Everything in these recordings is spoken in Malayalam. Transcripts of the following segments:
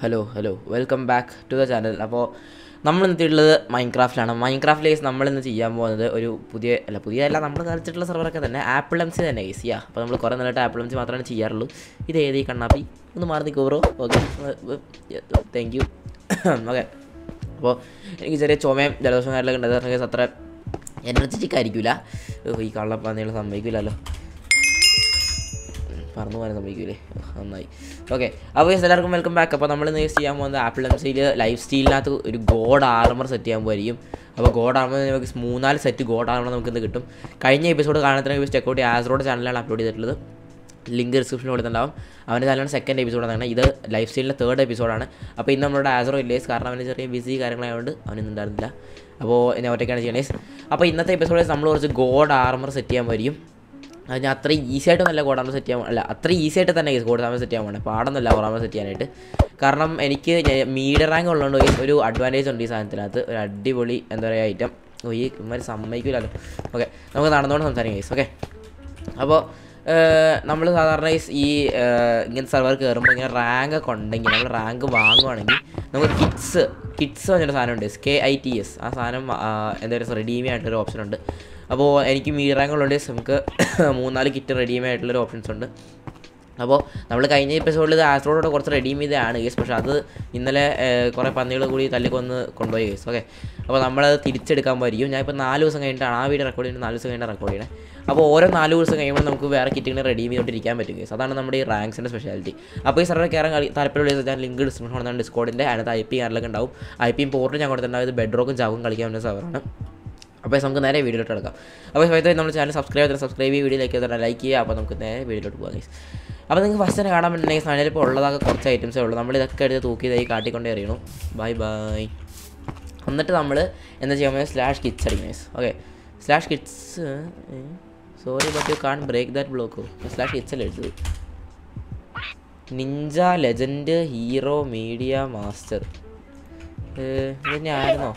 Hello hello welcome back to the channel അപ്പോൾ നമ്മൾ എത്തിയിട്ടുള്ളത് മൈൻക്രാഫ്റ്റിലാണ് മൈൻക്രാഫ്റ്റ് ഗൈസ് നമ്മൾ ഇന്ന് ചെയ്യാൻ പോകുന്നത് ഒരു പുതിയ അല്ല പുതിയ അല്ല നമ്മൾ കളിച്ചിട്ടുള്ള സെർവറൊക്കെ തന്നെ ആപ്പിൾ എം സി തന്നെ ഗൈസ് യാ അപ്പോൾ നമ്മൾ കുറേ നല്ലതായിട്ട് ആപ്പിൾ എം സി മാത്രമാണ് ചെയ്യാറുള്ളൂ ഇത് ഏത് ഈ കണ്ണാപ്പി ഒന്ന് മാറി നിൽക്കൂ bro okay thank you okay അപ്പോൾ എനിക്ക് ചെറിയ ചുമയും ജലദോഷം കാര്യങ്ങളൊക്കെ ഉണ്ട് അത് കാരണം അത്ര എനർജറ്റിക് ആയിരിക്കില്ല ഈ കള്ളപ്പന്നികൾ സമ്മതിക്കില്ലല്ലോ പറന്നു പോകാൻ സമ്മതിക്കൂലേ നന്നായി ഓക്കെ അപ്പോൾ guys, എല്ലാവർക്കും വെൽക്കം ബാക്ക് അപ്പോൾ നമ്മൾ ഇന്ന് ചെയ്യാൻ പോകുന്നത് ആപ്പിൾ എം സിയിൽ ലൈഫ് സ്റ്റീലിനകത്ത് ഒരു ഗോഡ് ആർമർ സെറ്റ് ചെയ്യാൻ പോയിരിക്കും അപ്പോൾ ഗോഡ് ആർമർ നമുക്ക് മൂന്നാല് സെറ്റ് ഗോഡ് ആർമർ നമുക്ക് ഇന്ന് കിട്ടും കഴിഞ്ഞ എപ്പിസോഡ് കാണുന്നതിന് ചെക്കൗട്ട് ആസ്റോഡ് ചാനലാണ് അപ്ലോഡ് ചെയ്തിട്ടുള്ളത് ലിങ്ക് ഡിസ്ക്രിപ്ഷനിൽ കൊടുത്തിട്ടുണ്ടാവും അവൻ്റെ ചാനലാണ് സെക്കൻഡ് എപ്പിസോഡാണ് ഇത് ലൈഫ് സ്റ്റൈലിൻ്റെ തേർഡ് എപ്പിസോഡാണ് അപ്പോൾ ഇന്ന് നമ്മുടെ ആസ്റോ ഇല്ലേസ് കാരണം അവന് ചെറിയ ബിസി കാര്യങ്ങളായതുകൊണ്ട് അവനൊന്നും ഉണ്ടായിരുന്നില്ല അപ്പോൾ ഞാൻ ഒറ്റയ്ക്കാണ് ചെയ്യണേ അപ്പോൾ ഇന്നത്തെ എപ്പിസോഡിൽ നമ്മൾ കുറച്ച് ഗോഡ് ആർമർ സെറ്റ് ചെയ്യാൻ വരും അത് ഞാൻ അത്ര ഈസി ആയിട്ട് നല്ല കോടാമ സെറ്റ് ചെയ്യാൻ അല്ല അത്ര ഈസി ആയിട്ട് തന്നെ കോടാമ സെറ്റ് ചെയ്യാൻ വേണം പാടൊന്നുമല്ല കോടാമ സെറ്റ് ചെയ്യാനായിട്ട് കാരണം എനിക്ക് മീഡിയം റാങ്ക് ഉള്ളതുകൊണ്ട് ഒരു അഡ്വാൻറ്റേജ് ഉണ്ട് ഈ സാധനത്തിനകത്ത് ഒരു അടിപൊളി എന്താ പറയുക ഐറ്റം ഓ ഈ ഇമാര് സമ്മതിക്കില്ലല്ലോ ഓക്കെ നമുക്ക് നടന്നുകൊണ്ട് സംസാരിക്കാം ഗൈസ് ഓക്കെ അപ്പോൾ നമ്മൾ സാധാരണ ഈ ഈ ഇങ്ങനത്തെ സെർവർ കയറുമ്പോൾ ഇങ്ങനെ റാങ്ക് ഒക്കെ ഉണ്ടെങ്കിൽ നമ്മൾ റാങ്ക് വാങ്ങുവാണെങ്കിൽ നമുക്ക് കിറ്റ്സ് കിറ്റ്സ് പറഞ്ഞൊരു സാധനമുണ്ട് S K I T S ആ സാധനം എന്താ പറയുക റെഡീമി ആയിട്ടൊരു ഓപ്ഷൻ ഉണ്ട് അപ്പോൾ എനിക്ക് മീ റാങ്ക് ഉള്ളതുകൊണ്ട് നമുക്ക് മൂന്നാല് കിറ്റ് റെഡീമി ആയിട്ടുള്ളൊരു ഓപ്ഷൻസ് ഉണ്ട് അപ്പോൾ നമ്മൾ കഴിഞ്ഞ എപ്പിസോഡിൽ ഇത് ആസ്ട്രോഡോടെ കുറച്ച് റെഡീം ചെയ്തതാണ് കേസ് പക്ഷേ അത് ഇന്നലെ കുറേ പന്നികൾ കൂടി തല്ലിക്കൊന്ന് കൊണ്ടുപോയി കേസ് ഓക്കെ അപ്പോൾ നമ്മളത് തിരിച്ചെടുക്കാൻ പോയിരിക്കും ഞാൻ ഇപ്പോൾ നാല് ദിവസം കഴിഞ്ഞിട്ടാണ് ആ വീഡിയോ റെക്കോർഡ് ചെയ്യുന്നത് നാല് ദിവസം കഴിഞ്ഞാൽ റെക്കോർഡ് ചെയ്യണേ അപ്പോൾ ഓരോ നാല് ദിവസം കഴിയുമ്പോൾ നമുക്ക് വേറെ കിറ്റുകൾ റെഡീം ചെയ്തുകൊണ്ടിരിക്കാൻ പറ്റും കേസ് അതാണ് നമ്മുടെ ഈ റാങ്ക്സിൻ്റെ സ്പെഷ്യാലിറ്റി അപ്പോൾ ഈ സർവർ കയറാൻ കളി താല്പര്യമുള്ള ഞാൻ ലിങ്ക് ഡിസ്ക്രിപ്ഷൻ കൊടുത്താണ് ഡിസ്കോഡിൻ്റെ അതിനകത്ത് ഐ പി കാറിലൊക്കെ ഉണ്ടാവും ഐ പിയും പോർട്ടും ഞാൻ കൊടുത്തിട്ടുണ്ടാവും ഇത് ബെഡ്റോക്കും ചാവും കളിക്കാൻ പറ്റുന്ന സെർവറാണ് അപ്പോൾ നമുക്ക് നേരെ വീഡിയോയിലോട്ട് എടുക്കാം അപ്പോൾ സമയത്ത് നമ്മൾ ചാനൽ സബ്സ്ക്രൈബ് ചെയ്താൽ സബ്സ്ക്രൈബ് ചെയ്യുക വീഡിയോയിലേക്ക് ചെയ്താൽ ലൈക്ക് ചെയ്യുക അപ്പോൾ നമുക്ക് നേരെ വീഡിയോയിലോട്ട് പോകാം ഗൈസ് അപ്പോൾ നിങ്ങൾക്ക് ഫസ്റ്റ് തന്നെ കാണാൻ പറ്റുന്നെങ്കിൽ സാധനം ഇപ്പോൾ ഉള്ളതൊക്കെ കുറച്ച് ഐറ്റംസേ ഉള്ളൂ നമ്മൾ ഇതൊക്കെ എടുത്ത് തൂക്കിയതായി കാട്ടിക്കൊണ്ടേ അറിയണം ബൈ ബൈ എന്നിട്ട് നമ്മൾ എന്താ ചെയ്യാൻ പറ്റുക സ്ലാഷ് കിറ്റ്സ് അടിക്കണം guys okay slash kits sorry but you can break that block slash kits അല്ലേ എടുത്തത് ninja legend hero media master ഇത് തന്നെ ആയിരുന്നോ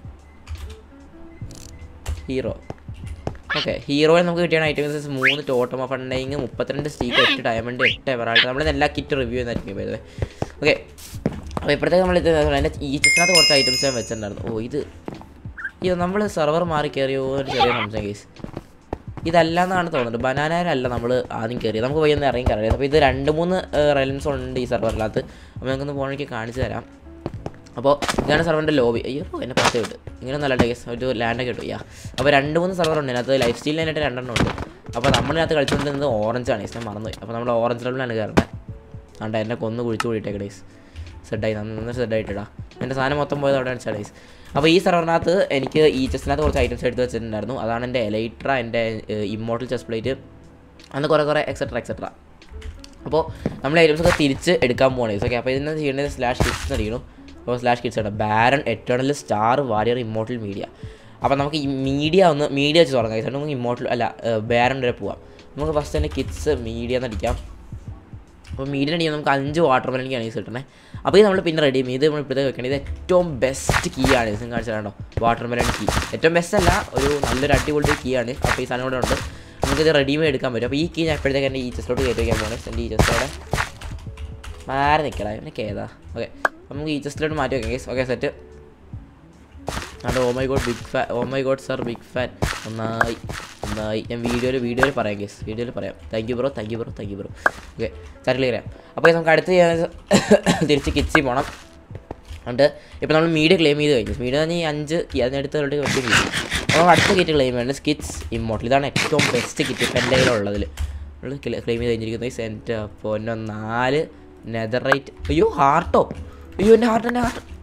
ഹീറോ ഓക്കെ ഹീറോയിൽ നമുക്ക് കിട്ടിയ ഐറ്റംസ് മൂന്ന് ടോട്ടം ഓഫ് ഉണ്ടെങ്കിൽ മുപ്പത്തിരണ്ട് സ്റ്റീക്ക് എട്ട് ഡയമണ്ട് എട്ട് എവറാൾട്ട് നമ്മൾ എല്ലാ കിറ്റ് റിവ്യൂ ചെയ്യുന്നതായിരിക്കും പോയത് ഓക്കെ അപ്പോൾ ഇപ്പോഴത്തേക്ക് നമ്മൾ ഇത് അതിൻ്റെ ഈ ചിത്രത്തിനകത്ത് കുറച്ച് ഐറ്റംസ് ഞാൻ വെച്ചിട്ടുണ്ടായിരുന്നു ഓ ഇത് ഇത് നമ്മൾ സെർവർ മാറി കയറിയോ എന്ന് ചെറിയ സംശയം കേസ് ഇതല്ല എന്നാണ് തോന്നുന്നത് ബനാനയിലല്ല നമ്മൾ ആദ്യം കയറിയത് നമുക്ക് പോയി ഒന്ന് ഇറങ്ങി കയറിയത് അപ്പോൾ ഇത് രണ്ട് മൂന്ന് റെലൻസ് ഉണ്ട് ഈ സെർവറിനകത്ത് അപ്പോൾ നമുക്കൊന്ന് പോകണമെങ്കിൽ കാണിച്ചു തരാം അപ്പോൾ ഇതാണ് സെർവറിൻ്റെ ലോബി അയ്യോ എന്നെ പത്ത് കിട്ടും ഇങ്ങനെ നല്ല ഡേസ് ഒരു ലാൻഡൊക്കെ കിട്ടും യാ അപ്പോൾ രണ്ട് മൂന്ന് സെർവർ ഉണ്ട് അതിനകത്ത് ലൈഫ് സ്റ്റൈലിനായിട്ട് രണ്ടെണ്ണം ഉണ്ട് അപ്പോൾ നമ്മളിനകത്ത് കളിച്ചുകൊണ്ടിരുന്നത് ഓറഞ്ചാണ് ഞാൻ മറന്നുപോയി അപ്പോൾ നമ്മൾ ഓറഞ്ച് ലെവലിലാണ് കയറുന്നത് അതുകൊണ്ട് എന്നെ കൊന്ന് കുഴിച്ച് കൂടിയിട്ടേ ഡേസ് സെഡായി നന്നായി സെഡായിട്ടിടാ എൻ്റെ സാധനം മൊത്തം പോയത് അവിടെ അടിച്ചാൽ ഡേസ് അപ്പോൾ ഈ സെർവറിനകത്ത് എനിക്ക് ഈ ചെസ്സിനകത്ത് കുറച്ച് ഐറ്റംസ് എടുത്ത് വെച്ചിട്ടുണ്ടായിരുന്നു അതാണ് എൻ്റെ എലൈട്ര എൻ്റെ ഇമ്മോട്ടൽ ചെസ് പ്ലേറ്റ് അന്ന് കുറേ കുറേ എക്സെട്ര എക്സെട്ര അപ്പോൾ നമ്മൾ ഐറ്റംസ് ഒക്കെ തിരിച്ച് എടുക്കാൻ പോകണേ ഓക്കെ അപ്പോൾ ഇതിനെ ചെയ്യേണ്ടത് സ്ലാഷ് കിറ്റ്സ് അടിക്കണം അപ്പോൾ സ്ലാഷ് കിറ്റ്സ് ഉണ്ട് baron eternal star warrior immortal media അപ്പോൾ നമുക്ക് ഈ മീഡിയ ഒന്ന് മീഡിയ വെച്ച് തുടങ്ങാം കാരണം നമുക്ക് ഇമ്മോട്ടൽ അല്ല ബാരൺ വരെ പോവാം നമുക്ക് ഫസ്റ്റ് തന്നെ കിറ്റ്സ് മീഡിയ എന്ന് അടിക്കാം അപ്പോൾ മീഡിയ അടിക്കാൻ നമുക്ക് അഞ്ച് വാട്ടർ മെലനിക്ക് ആണ് കിട്ടണേ അപ്പോൾ ഇത് നമ്മൾ പിന്നെ റെഡി ചെയ്യും ഇത് നമ്മൾ ഇപ്പോഴത്തെ വെക്കണം ഇത് ഏറ്റവും ബെസ്റ്റ് കീ ആണ് ഇത് കാണിച്ചാലോ വാട്ടർ മെലൺ കീ ഏറ്റവും ബെസ്റ്റ് അല്ല ഒരു നല്ലൊരു അടിപൊളി കീ ആണ് അപ്പോൾ ഈ സാധനം കൂടെ ഉണ്ട് നമുക്കിത് റെഡിമേഡ് എടുക്കാൻ പറ്റും അപ്പോൾ ഈ കീ ഞാൻ എപ്പോഴത്തേക്ക് എൻ്റെ ഈ ചെസ്റ്റിലോട്ട് കയറ്റി വയ്ക്കാൻ പോകുന്നത് എൻ്റെ ഈ ചെസ്റ്റോടെ മാറി നിൽക്കടാ എനിക്ക് ഏതാ ഓക്കെ നമുക്ക് ഈ ചെസ്റ്റിലോട്ട് മാറ്റി വെക്കാം ഗേസ് ഓക്കെ സെറ്റ് അത് oh my god big fan oh my god sir big fan നന്നായി നന്നായി ഞാൻ വീഡിയോയിൽ വീഡിയോയിൽ പറയാം ഗേസ് വീഡിയോയിൽ പറയാം thank you bro thank you bro thank you bro okay sir clear ചെയ്യാം അപ്പോൾ നമുക്ക് അടുത്ത് തിരിച്ച് കിച്ചി പോകണം എന്നിട്ട് ഇപ്പോൾ നമ്മൾ മീഡിയ ക്ലെയിം ചെയ്ത് കഴിഞ്ഞു മീഡിയ തന്നെ ഈ അഞ്ച് അതിനടുത്ത് വെച്ച് കിട്ടി അപ്പോൾ അടുത്ത കിറ്റ് ക്ലെയിം വേണ്ടത് സ്കിറ്റ്സ് ഇമ്മോട്ടൽ ഇതാണ് ഏറ്റവും ബെസ്റ്റ് കിറ്റ് ഇപ്പം എൻ്റെ കയ്യിലുള്ളതിൽ നമ്മൾ ക്ലെയിം ചെയ്ത് കഴിഞ്ഞിരിക്കുന്നത് സെൻറ്റ് പൊന്നോ നാല് നെതറൈറ്റ് അയ്യോ ഹാർട്ടോ അയ്യോ എൻ്റെ ഹാർട്ട് എൻ്റെ ഹാർട്ട്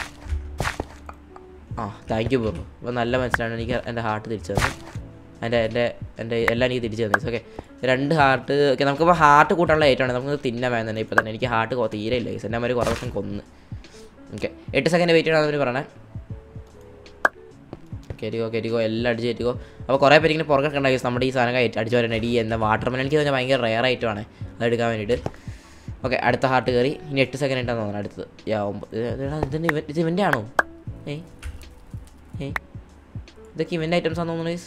ആ താങ്ക് യു ബ്രോ അപ്പോൾ നല്ല മനസ്സിലാണ് എനിക്ക് എൻ്റെ ഹാർട്ട് തിരിച്ചു തന്നത് എൻ്റെ എൻ്റെ എൻ്റെ എല്ലാം എനിക്ക് തിരിച്ചു തന്നത് ഓക്കെ രണ്ട് ഹാർട്ട് ഓക്കെ നമുക്കിപ്പോൾ ഹാർട്ട് കൂട്ടാനുള്ള ഏറ്റവും നമുക്ക് തിന്നാൻ വേണം തന്നെ ഇപ്പോൾ തന്നെ എനിക്ക് ഹാർട്ട് തീരെ ഇല്ല എൻ്റെ അമ്മ കുറേ വർഷം കൊന്ന് ഓക്കെ എട്ട് സെക്കൻഡ് വെയിറ്റ് ചെയ്യണം അതിന് പറയണേ കയറ്റിക്കോ കയറ്റിക്കോ എല്ലാം അടിച്ച് കയറ്റിക്കോ അപ്പോൾ കുറേ പേര് ഇങ്ങനെ പുറകെ ഉണ്ടായി നമ്മുടെ ഈ സാധനം കയറ്റി അടിച്ച് വരാൻ അടി എന്താ വാട്ടർ മെലൻ എനിക്ക് തന്നെ ഭയങ്കര റെയർ ആയിട്ടുമാണ് അത് എടുക്കാൻ വേണ്ടിയിട്ട് ഓക്കെ അടുത്ത ഹാർട്ട് കയറി ഇനി എട്ട് സെക്കൻഡ് ഉണ്ടെന്ന് തോന്നുന്നു അടുത്തത് യാ ഒമ്പത് ഇതിൻ്റെ ഇവൻ ഇത് ഇവൻ്റെ ആണോ ഏയ് ഏയ് ഇതൊക്കെ ഇവൻ്റെ ഐറ്റംസ് ആണെന്ന് തോന്നുന്നു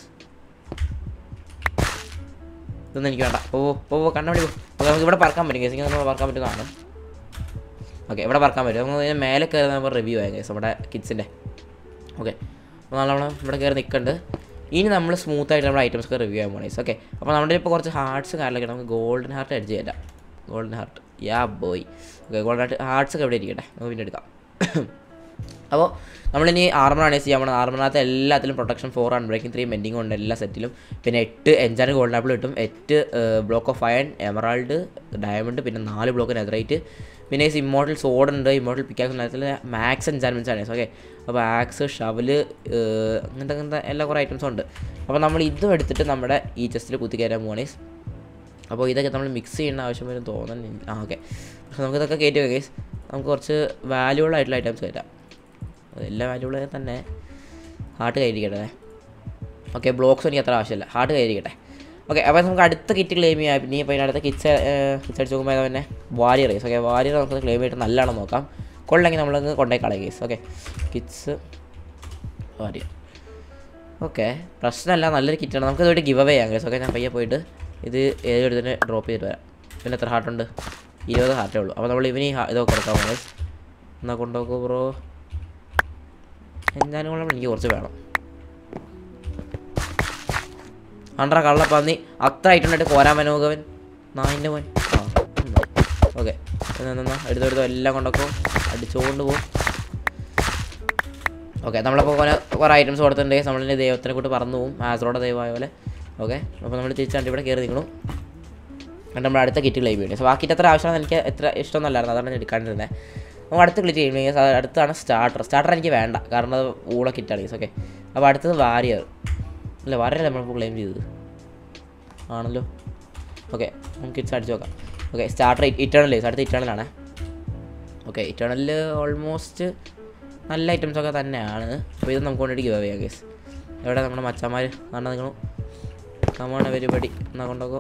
ഇതൊന്നും എനിക്ക് വേണ്ട ഓ ഓ കണ്ണ വേണ്ടി നമുക്ക് ഇവിടെ പറക്കാൻ പറ്റും കേസ് ഇങ്ങനെ നമ്മൾ പറക്കാൻ പറ്റുന്നതാണ് ഓക്കെ ഇവിടെ പറക്കാൻ പറ്റും നമുക്ക് ഇതിന് മേലെ കയറി നമ്മൾ റിവ്യൂ ആയി ഗൈസ് നമ്മുടെ കിഡ്സിൻ്റെ ഓക്കെ അപ്പോൾ നമ്മൾ ഇവിടെ കയറി നിൽക്കുന്നുണ്ട് ഇനി നമ്മൾ സ്മൂത്ത് ആയിട്ട് നമ്മുടെ ഐറ്റംസ് ഒക്കെ റിവ്യൂ ചെയ്യാൻ പോകണം ഓക്കെ അപ്പോൾ നമ്മുടെ ഇപ്പോൾ കുറച്ച് ഹാർട്സ് കാര്യങ്ങളൊക്കെ നമുക്ക് ഗോൾഡൻ ഹാർട്ട് എഡ്ജ് ചെയ്യാം golden heart ya boy okay golden heart hearts ഒക്കെ എവിടെ ഇരിക്കട്ടെ നമുക്ക് പിന്നെ എടുക്കാം അപ്പോൾ നമ്മളിനി ആർമറാണ് ചെയ്യാൻ പോകുന്നത് ആർമറിനകത്ത് എല്ലാത്തിലും protection four unbreaking three mending ഉണ്ട് എല്ലാ സെറ്റിലും പിന്നെ എട്ട് എഞ്ചാൻ ഗോൾഡൻ ആപ്പിൾ കിട്ടും എട്ട് block of iron emerald diamond പിന്നെ നാല് ബ്ലോക്ക് നെതറൈറ്റ് പിന്നെ ഈ ഇമ്മോട്ടൽ സോഡ് ഉണ്ട് ഇമ്മോട്ടൽ പിക്കാക്സ് ഉണ്ടാകത്തിൽ മാക്സ് എൻജാൻമെൻറ്റ്സ് ആണ് ഓക്കെ അപ്പോൾ ആക്സ് ഷവല് അങ്ങനത്തെ അങ്ങനത്തെ എല്ലാ കുറേ ഐറ്റംസും ഉണ്ട് അപ്പോൾ നമ്മൾ ഇതും എടുത്തിട്ട് നമ്മുടെ ഈ ചെസ്റ്റിൽ കുത്തി കയറാൻ പോവാണ് അപ്പോൾ ഇതൊക്കെ നമ്മൾ മിക്സ് ചെയ്യേണ്ട ആവശ്യം വരും തോന്നുന്നില്ല ആ ഓക്കെ പക്ഷെ നമുക്കിതൊക്കെ കയറ്റി കേസ് നമുക്ക് കുറച്ച് വാല്യൂബിൾ ആയിട്ടുള്ള ഐറ്റംസ് കയറ്റാം എല്ലാ വാല്യൂബിൾ തന്നെ ഹാർട്ട് കയറിയിരിക്കട്ടെ ഓക്കെ ബ്ലോക്സ് എനിക്ക് അത്ര ആവശ്യമില്ല ഹാർട്ട് കയറിയിരിക്കട്ടെ ഓക്കെ അപ്പോൾ നമുക്ക് അടുത്ത കിറ്റ് ക്ലെയിം ചെയ്യാം പിന്നെ ഇപ്പോൾ അതിനടുത്ത കിറ്റ്സ് കിറ്റ്സ് അടിച്ച് നോക്കുമ്പോൾ തന്നെ വാരിയർ കേസ് ഓക്കെ വാരിയർ നമുക്ക് ക്ലെയിം ചെയ്തിട്ട് നല്ലതാണെന്ന് നോക്കാം കൊള്ളെങ്കിൽ നമ്മളങ്ങ് കൊണ്ടേ കളയ guys okay kits warrior okay പ്രശ്നമല്ല നല്ലൊരു കിറ്റാണ് നമുക്ക് ഇതുമായിട്ട് ഗിവ് അവേ ചെയ്യാം കേസ് ഓക്കെ ഞാൻ പയ്യെ പോയിട്ട് ഇത് ഏതൊരു തന്നെ ഡ്രോപ്പ് ചെയ്തിട്ട് വരാം പിന്നെ എത്ര ഹാർട്ടുണ്ട് ഇരുപത് ഹാർട്ടേ ഉള്ളൂ അപ്പോൾ നമ്മൾ ഇവന് ഈ ഹാ- ഇതൊക്കെ കൊടുക്കാൻ പോകുന്നത് എന്നാൽ കൊണ്ടുപോക്കോ ബ്രോ എന്തായാലും കൊള്ളം എനിക്ക് കുറച്ച് വേണം അണ്ടറ കള്ളപ്പന്നി അത്ര ആയിട്ടുണ്ടായിട്ട് കോരാൻ മനോകവൻ നായിൻ്റെ മോൻ ആ ഓക്കെ എന്നാ എടുത്തെടുത്തോ എല്ലാം കൊണ്ടൊക്കെ അടിച്ചുകൊണ്ട് പോകും ഓക്കെ നമ്മളപ്പോൾ കുറേ കുറേ ഐറ്റംസ് കൊടുത്തിട്ടുണ്ട് നമ്മളിൻ്റെ ദൈവത്തിനെ കൂട്ട് പറന്നു പോകും ആസറോടെ ദൈവമായ പോലെ ഓക്കെ അപ്പോൾ നമ്മൾ തിരിച്ചാണ്ട് ഇവിടെ കയറി നിൽക്കണം എന്നിട്ട് നമ്മൾ അടുത്ത കിറ്റ് ക്ലെയിം ചെയ്യണം സോ ആ കിറ്റ് അത്ര ആവശ്യമാണ് എനിക്ക് എത്ര ഇഷ്ടമൊന്നുമല്ലായിരുന്നു അതാണ് ഞാൻ എടുക്കാണ്ടിരുന്നത് നമുക്ക് അടുത്ത ക്ലിറ്റ് ചെയ്യുമ്പോൾ അടുത്താണ് സ്റ്റാർട്ടർ സ്റ്റാർട്ടർ എനിക്ക് വേണ്ട കാരണം അത് ഊള കിറ്റാണ് ഗീസ് ഓക്കെ അപ്പോൾ അടുത്തത് വാരിയർ അല്ല വാരിയർ നമ്മളിപ്പോൾ ക്ലെയിം ചെയ്തത് ആണല്ലോ ഓക്കെ നമുക്ക് കിറ്റ്സ് അടിച്ച് നോക്കാം ഓക്കെ സ്റ്റാർട്ടർ ഇറ്റേണൽ അടുത്ത ഇറ്റേണലാണ് ഓക്കെ ഇറ്റേണലിൽ ഓൾമോസ്റ്റ് നല്ല ഐറ്റംസ് ഒക്കെ തന്നെയാണ് അപ്പോൾ ഇത് നമുക്ക് കൊണ്ടിട്ട് ഗിവ് ചെയ്യാം കേസ് എവിടെ നമ്മുടെ മച്ചന്മാർ കാണാൻ നിൽക്കണം കമാണ് പരിപാടി എന്നാ കൊണ്ടോക്കോ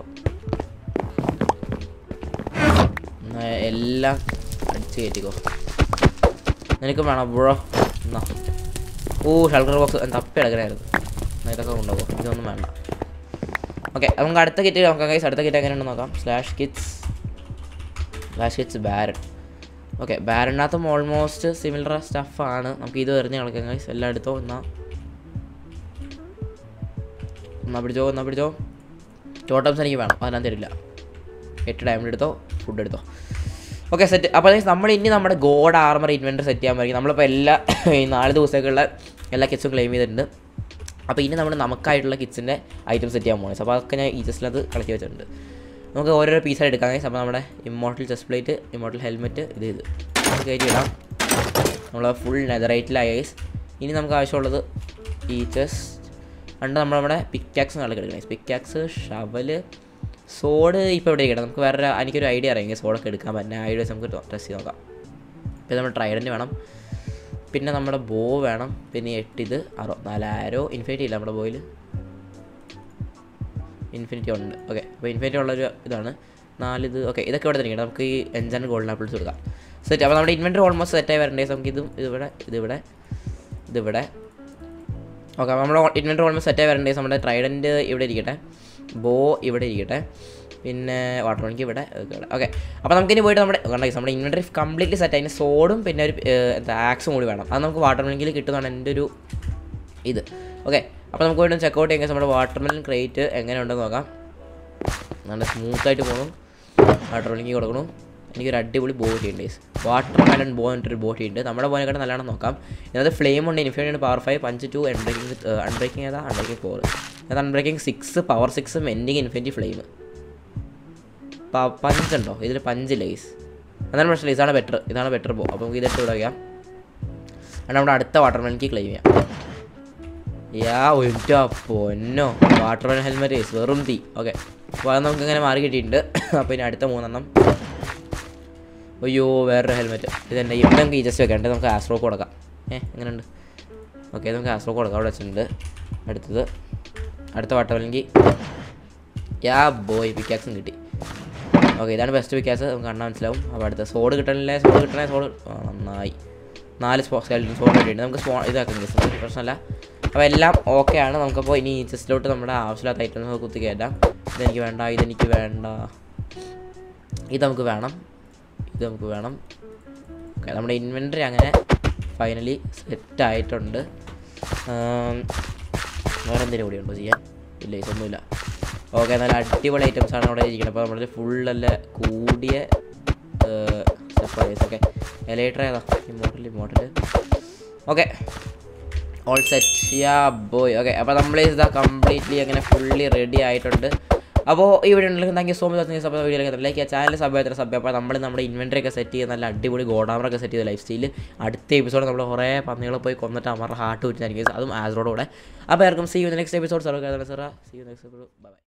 എന്നാ എല്ലാം അടിച്ച് കയറ്റിക്കോ നിനക്കും വേണം ബ്രോ എന്നാ ഓ ഷൾക്കർ ബോക്സ് തപ്പി എടുക്കണമായിരുന്നു എന്നാ ഇതൊക്കെ കൊണ്ടുപോകും ഇതൊന്നും വേണ്ട ഓക്കെ നമുക്ക് അടുത്ത കിറ്റ് നോക്കാം കൈസ് അടുത്ത കിറ്റ് എങ്ങനെയുണ്ടെന്ന് നോക്കാം slash kits slash kits baron okay ബാരനകത്തും ഓൾമോസ്റ്റ് സിമിലർ സ്റ്റഫാണ് നമുക്ക് ഇത് എറിഞ്ഞ് കളിക്കാം കൈസ് എല്ലാം എടുത്തോ എന്നാ എന്നാ പിടിച്ചോ എന്നാ പിടിച്ചോ ടോട്ടംസ് എനിക്ക് വേണം അതിനകത്ത് തരില്ല എട്ട് ഡയമണ്ട് എടുത്തോ ഫുഡ് എടുത്തോ ഓക്കെ സെറ്റ് അപ്പോൾ guys, നമ്മൾ ഇനി നമ്മുടെ ഗോഡ് ആർമർ ഇൻവെൻറ്റർ സെറ്റ് ചെയ്യാൻ പറ്റും നമ്മളിപ്പോൾ എല്ലാ ഈ നാല് ദിവസത്തേക്കുള്ള എല്ലാ കിറ്റ്സും ക്ലെയിം ചെയ്തിട്ടുണ്ട് അപ്പോൾ ഇനി നമ്മൾ നമുക്കായിട്ടുള്ള കിറ്റ്സിൻ്റെ ഐറ്റം സെറ്റ് ചെയ്യാൻ പോകുന്നത് അപ്പോൾ അതൊക്കെ ഞാൻ ഈ ജസ്റ്റിലത് കളക്കി വെച്ചിട്ടുണ്ട് നമുക്ക് ഓരോരോ പീസായിട്ട് എടുക്കാം guys. അപ്പോൾ നമ്മുടെ immortal chestplate immortal helmet ഇത് ഇത് നമുക്ക് കയറ്റി ഇടാം നമ്മൾ ഫുൾ നെതറൈറ്റിലായ ഗൈസ് ഇനി നമുക്ക് ആവശ്യമുള്ളത് ഈ ചെസ്റ്റ് ഉണ്ട് നമ്മൾ നമ്മുടെ പിക്കാക്സ് കളി എടുക്കണം പിക്കാക്സ് ഷവല് സോഡ് ഇപ്പോൾ എവിടെ ഇരിക്കട്ടെ നമുക്ക് വേറെ എനിക്കൊരു ഐഡിയ അറിയാമെങ്കിൽ സോഡൊക്കെ എടുക്കാൻ പറ്റുന്ന ഐഡിയാസ് നമുക്ക് ടെസ്റ്റ് ചെയ്ത് നോക്കാം പിന്നെ നമ്മുടെ ട്രൈഡൻറ്റ് വേണം പിന്നെ നമ്മുടെ ബോ വേണം പിന്നെ എട്ടിത് അറോ നാലായിരോ ഇൻഫിനിറ്റി ഇല്ല നമ്മുടെ ബോയിൽ ഇൻഫിനിറ്റി ഉണ്ട് ഓക്കെ അപ്പോൾ ഇൻഫിനിറ്റി ഉള്ളൊരു ഇതാണ് നാലിത് ഓക്കെ ഇതൊക്കെ ഇവിടെ തന്നെ നമുക്ക് ഈ എൻജാൻ ഗോൾഡൻ ആപ്പിൾസ് കൊടുക്കാം സെറ്റ് അപ്പോൾ നമ്മുടെ ഇൻവെൻറ്ററി ഓൾമോസ്റ്റ് സെറ്റായി വരണ്ടേ നമുക്ക് ഇതും ഇതിവിടെ ഇതിവിടെ ഇതിവിടെ ഓക്കെ അപ്പോൾ നമ്മുടെ ഇൻവെൻറ്ററി ഓൾമോസ്റ്റ് സെറ്റായി വരണ്ടേ നമ്മുടെ ട്രൈഡൻറ്റ് ഇവിടെ ഇരിക്കട്ടെ ബോ ഇവിടെ ഇരിക്കട്ടെ പിന്നെ വാട്ടർ മണിക്ക് ഇവിടെ ഓക്കെ അപ്പോൾ നമുക്കിനി പോയിട്ട് നമ്മുടെ കണ്ടോ guys, നമ്മുടെ ഇൻവെൻറ്ററി കംപ്ലീറ്റ്ലി സെറ്റ് അതിന് സോഡും പിന്നെ ഒരു ഏഹ്, എന്താ ആക്സും കൂടി വേണം അത് നമുക്ക് വാട്ടർ മണിക്കിൽ കിട്ടുന്നതാണ് എൻ്റെ ഒരു ഇത് ഓക്കെ അപ്പോൾ നമുക്ക് പോയിട്ട് ചെക്കൗട്ട് ചെയ്യാൻ നമ്മുടെ വാട്ടർമെലൻ ക്രേറ്റ് എങ്ങനെ ഉണ്ടെന്ന് നോക്കാം നല്ല സ്മൂത്തായിട്ട് പോകണം വാട്ടർ മെലിങ്ങി കൊടുക്കണം എനിക്കൊരു അടിപൊളി ബോട്ടി ഉണ്ട് വാട്ടർ മെലൺ ബോ എന്നിട്ടൊരു ബോട്ടി ഉണ്ട് നമ്മുടെ ബോനെക്കാട്ട് നല്ലോണം നോക്കാം ഇതിനകത്ത് ഫ്ലെയിം ഉണ്ട് infinity power five punch two unbreaking unbreaking ഏതാ അൺബ്രേക്കിംഗ് ഫോർ അത് unbreaking six power six mending infinity flame punch ഉണ്ടോ ഇതിൽ പഞ്ച് ലേസ് അതാണ് പ്രശ്നമില്ല ഇതാണ് ബെറ്റർ ഇതാണ് ബെറ്റർ ബോ അപ്പോൾ നമുക്ക് ഇതിട്ട് ഇവിടെ വയ്ക്കാം അത് നമ്മുടെ അടുത്ത വാട്ടർ മെലിക്ക് ക്ലെയിം ചെയ്യാം യാ ഒറ്റ പൊന്നോ വാട്ടർ മെലൻ ഹെൽമെറ്റ് വെറും തീ ഓക്കെ അപ്പോൾ അത് നമുക്ക് ഇങ്ങനെ മാറി കിട്ടിയിട്ടുണ്ട് അപ്പോൾ ഇനി അടുത്ത മൂന്നെണ്ണം അയ്യോ വേറൊരു ഹെൽമെറ്റ് ഇതന്നെ ഇവിടെ നമുക്ക് ഈ ജസ്റ്റ് വെക്കണ്ടേ നമുക്ക് ആസ്ട്രോക്ക് കൊടുക്കാം ഏ എങ്ങനെയുണ്ട് ഓക്കെ നമുക്ക് ആസ്ട്രോക്ക് കൊടുക്കാം അവിടെ വെച്ചിട്ടുണ്ട് അടുത്തത് അടുത്ത വട്ടമല്ലെങ്കിൽ യാ ബോയ് പിക്കാക്സും കിട്ടി ഓക്കെ ഇതാണ് ബെസ്റ്റ് പിക്കാസ് നമുക്ക് കണ്ടാൽ മനസ്സിലാവും അപ്പോൾ അടുത്ത സോഡ് കിട്ടണില്ലേ സോഡ് കിട്ടണേ സോഡ് ആ നന്നായി നാല് സ്പോ സ്കെൽറ്റൻ സോഡ് കിട്ടിയിട്ടുണ്ട് നമുക്ക് സ്പോ ഇതാക്കാം ജസ്റ്റ് പ്രശ്നമല്ല അപ്പോൾ എല്ലാം ഓക്കെ ആണ് നമുക്കപ്പോൾ ഇനി ഈ ചെസ്റ്റിലോട്ട് നമ്മുടെ ആവശ്യമില്ലാത്ത ഐറ്റംസ് കുത്തി കയറ്റാം ഇതെനിക്ക് വേണ്ട ഇതെനിക്ക് വേണ്ട ഇത് നമുക്ക് വേണം ഇത് നമുക്ക് വേണം ഓക്കെ നമ്മുടെ ഇൻവെൻട്രി അങ്ങനെ ഫൈനലി സെറ്റ് ആയിട്ടുണ്ട് ആം, വേറെ എന്തെങ്കിലും കൂടി ഉണ്ടോ ചെയ്യാൻ ഇല്ല ഇതൊന്നുമില്ല ഓക്കെ നല്ല അടിപൊളി ഐറ്റംസ് ആണ് അവിടെ ഇരിക്കുന്നത് അപ്പോൾ നമ്മുടെ ഫുൾ നല്ല കൂടിയ സപ്ലൈസ് ഓക്കെ എലൈറ്റർ ഏതാ immortal immortal okay all set ya boy okay അപ്പോൾ നമ്മൾ ഇതാ കംപ്ലീറ്റ്ലി അങ്ങനെ ഫുള്ളി റെഡി ആയിട്ടുണ്ട് അപ്പോൾ ഈ വീഡിയോ ഉണ്ടെങ്കിൽ thank you so much sub video like ആ ചാനൽ സബ് ചെയ്തിട്ട് സബ് അപ്പോൾ നമ്മൾ നമ്മുടെ ഇൻവെൻറ്ററി ഒക്കെ സെറ്റ് ചെയ്ത് നല്ല അടിപൊളി ഗോഡാമറൊക്കെ സെറ്റ് ചെയ്ത ലൈഫ് സ്റ്റൈൽ അടുത്ത എപ്പിസോഡ് നമ്മൾ കുറേ പന്നികളെ പോയി കൊന്നിട്ട് അവരുടെ ഹാർട്ട് വെച്ചിട്ടായിരിക്കും അതും ആസറോടുകൂടെ അപ്പോൾ ആർക്കും സി യു നെക്സ്റ്റ് എപ്പിസോഡ് സർവേ സി യു നെക്സ്റ്റ് ബൈ